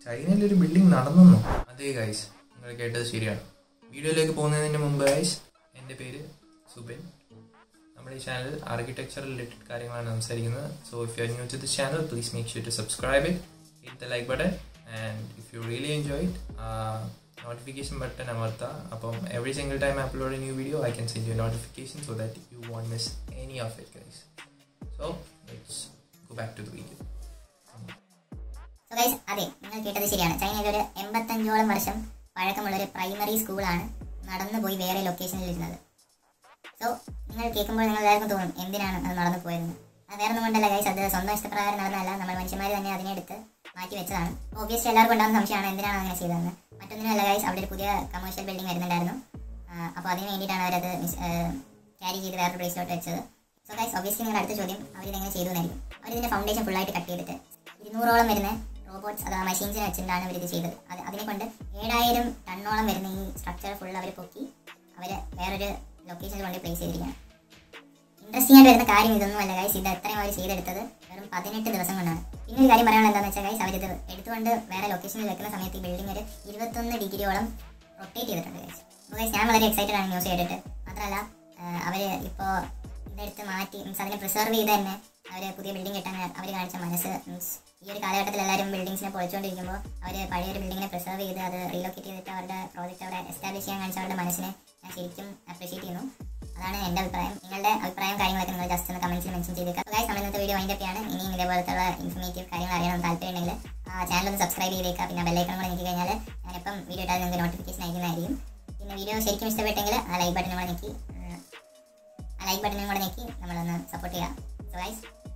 ചൈനയിൽ ഒരു ബിൽഡിംഗ് നടന്നെന്നോ അതെ ഗൈസ് നിങ്ങൾ കേട്ടത് ശരിയാണ് വീഡിയോയിലേക്ക് പോകുന്നതിന് മുമ്പ് ഗൈസ് എൻ്റെ പേര് സുബിൻ നമ്മുടെ ഈ ചാനൽ ആർക്കിടെക്ചർ റിലേറ്റഡ് കാര്യങ്ങളാണ് സംസാരിക്കുന്നത് so if you are new to this channel please make sure to subscribe it hit the like button and if you really enjoy it notification button അമർത്തുക അപ്പം every single time upload new video I can send you notification so that you won't miss any of it guys so let's go back to the video so guys അതെ നിങ്ങൾ കേട്ടത് ശരിയാണ് ചൈനയിൽ ഒരു എൺപത്തഞ്ചോളം വർഷം പഴക്കമുള്ള ഒരു പ്രൈമറി സ്കൂളാണ് നടന്നു പോയി വേറെ ലൊക്കേഷനിൽ ഇരുന്നത് സോ നിങ്ങൾ കേൾക്കുമ്പോൾ നിങ്ങൾ എല്ലാവർക്കും തോന്നും എന്തിനാണ് അത് നടന്നു പോയതെന്ന് അത് വേറെ ഒന്നും കൊണ്ടല്ല ഗൈസ് അത് സ്വന്തം ഇഷ്ടപ്രകാരം നടന്നതല്ല നമ്മൾ മനുഷ്യന്മാർ തന്നെ അതിനെ എടുത്ത് മാറ്റി വെച്ചതാണ് ഓബിയസ്ലി എല്ലാവർക്കും ഉണ്ടാകുന്ന സംശയമാണ് എന്തിനാണ് അങ്ങനെ ചെയ്തതെന്ന് മറ്റൊന്നിനല്ല ഗൈസ് അവിടെ ഒരു പുതിയ കമേഴ്ഷ്യൽ ബിൽഡിംഗ് വരുന്നുണ്ടായിരുന്നു അപ്പോൾ അതിന് വേണ്ടിയിട്ടാണ് അവരത് ക്യാരി ചെയ്ത് വേറൊരു പ്ലേസിലോട്ട് വെച്ചത് സോ ഗൈസ് ഒബിയസ്ലി നിങ്ങൾ അടുത്ത ചോദ്യം അവരിതെങ്ങനെ ചെയ്തു എന്നായിരിക്കും അവരിതിന്റെ ഫൗണ്ടേഷൻ ഫുള്ളായിട്ട് കട്ട് ചെയ്തിട്ട് ഇരുന്നൂറോളം വരുന്ന റോബോട്ട്സ് അഥവാ മെഷീൻസിനെ വെച്ചിട്ടാണ് അവർ ഇത് ചെയ്തത് അത് അതിനെ കൊണ്ട് ഏഴായിരം ടണ്ണോളം വരുന്ന ഈ സ്ട്രക്ചർ ഫുൾ അവർ പൊക്കി അവർ വേറൊരു ലൊക്കേഷനിൽ കൊണ്ട് പ്ലേസ് ചെയ്തിരിക്കുകയാണ് ഇൻട്രസ്റ്റിംഗ് ആയിട്ട് വരുന്ന കാര്യം ഇതൊന്നും അല്ല ഗൈസ് ഇത് എത്രയും അവർ ചെയ്തെടുത്തത് വെറും പതിനെട്ട് ദിവസം കൊണ്ടാണ് പിന്നെ ഒരു കാര്യം പറയാനുള്ള എന്താണെന്ന് വെച്ചാൽ ഗൈസ് അവരിത് എടുത്തുകൊണ്ട് വേറെ ലൊക്കേഷനിൽ വെക്കുന്ന സമയത്ത് ഈ ബിൽഡിംഗ് ഒരു ഇരുപത്തൊന്ന് ഡിഗ്രിയോളം റൊട്ടേറ്റ് ചെയ്തിട്ടുണ്ട് ഗൈസ് അപ്പോൾ ഗൈസ് ഞാൻ വളരെ എക്സൈറ്റഡ് ആണ് ന്യൂസ് കേട്ടിട്ട് മാത്രമല്ല അവർ ഇപ്പോൾ ഇതെടുത്ത് മാറ്റി മീൻസ് അതിനെ പ്രിസർവ് ചെയ്ത് തന്നെ അവർ പുതിയ ബിൽഡിംഗ് കെട്ടാൻ അവർ കാണിച്ച മനസ്സ് മീൻസ് ഈ ഒരു കാലഘട്ടത്തിൽ എല്ലാവരും ബിൽഡിങ്സിനെ പൊളിച്ചുകൊണ്ടിരിക്കുമ്പോൾ അവർ പഴയ ഒരു ബിൽഡിങ്ങിനെ പ്രിസർവ് ചെയ്ത് അത് റീലൊക്കേറ്റ് ചെയ്തിട്ട് അവരുടെ പ്രോജക്റ്റ് അവിടെ എസ്റ്റാബ്ലിഷ് ചെയ്യാൻ കാണിച്ച അവരുടെ മനസ്സിനെ ഞാൻ ശരിക്കും അപ്രീഷിയേറ്റ് ചെയ്യുന്നു അതാണ് എൻ്റെ അഭിപ്രായം നിങ്ങളുടെ അഭിപ്രായം കാര്യങ്ങളൊക്കെ നിങ്ങൾ ജസ്റ്റ് ഒന്ന് കമൻസിൽ മെൻഷൻ ചെയ്തേക്കാം ഗൈസ് നമ്മൾ ഇന്നത്തെ വീഡിയോ വൈൻഡപ്പ് ആണ് ഇനിയും ഇതേപോലത്തുള്ള ഇൻഫർമേറ്റീവ് കാര്യങ്ങൾ അറിയണം താല്പര്യം ഉണ്ടെങ്കിൽ ആ ചാനൽ ഒന്ന് സബ്സ്ക്രൈബ് ചെയ്തേക്കാം പിന്നെ ബെല്ലൈക്കൺ കൂടെ ഞെക്കി കഴിഞ്ഞാൽ ഞാനിപ്പം വീഡിയോ ഇട്ടാൽ നിങ്ങൾക്ക് നോട്ടിഫിക്കേഷൻ അയക്കുന്നതായിരിക്കും പിന്നെ വീഡിയോ ശരിക്കും ഇഷ്ടപ്പെട്ടെങ്കിൽ ആ ലൈക്ക് ബട്ടൺ കൂടെ ഞെക്കി ആ ലൈക്ക് ബട്ടണും കൂടെ ഞെക്കി നമ്മളൊന്ന് സപ്പോർട്ട് ചെയ്യാം സോ ഗൈസ്